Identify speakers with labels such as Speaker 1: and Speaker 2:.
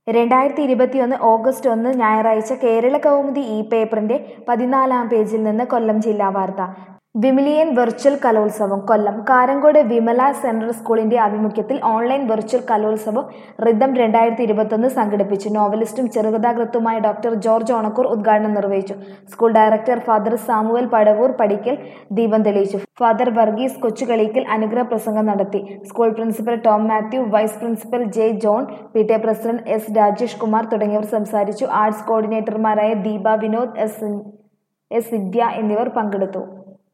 Speaker 1: രണ്ടായിരത്തി ഇരുപത്തിയൊന്ന് ഓഗസ്റ്റ് ഒന്ന് ഞായറാഴ്ച കേരള കൗമുദി ഇ പേപ്പറിന്റെ പതിനാലാം പേജിൽ നിന്ന് കൊല്ലം ജില്ലാ വാർത്ത വിമിലിയൻ വെർച്വൽ കലോത്സവം കൊല്ലം കാരങ്കോട് വിമല സെൻട്രൽ സ്കൂളിന്റെ ആഭിമുഖ്യത്തിൽ ഓൺലൈൻ വെർച്വൽ കലോത്സവം റിതം രണ്ടായിരത്തി ഇരുപത്തൊന്ന് സംഘടിപ്പിച്ചു നോവലിസ്റ്റും ചെറുകഥാകൃത്തുമായ ഡോക്ടർ ജോർജ് ഓണക്കൂർ ഉദ്ഘാടനം നിർവഹിച്ചു school director father Samuel Padavoor പടിക്കൽ ദീപം തെളിയിച്ചു ഫാദർ വർഗീസ് കൊച്ചുകളിക്കൽ അനുഗ്രഹ പ്രസംഗം നടത്തി school principal Tom Mathew vice principal J John P T A president S Rajesh Kumar തുടങ്ങിയവർ സംസാരിച്ചു ആർട്സ് കോർഡിനേറ്റർമാരായ ദീപ വിനോദ് എസ് എസ് വിദ്യ എന്നിവർ പങ്കെടുത്തു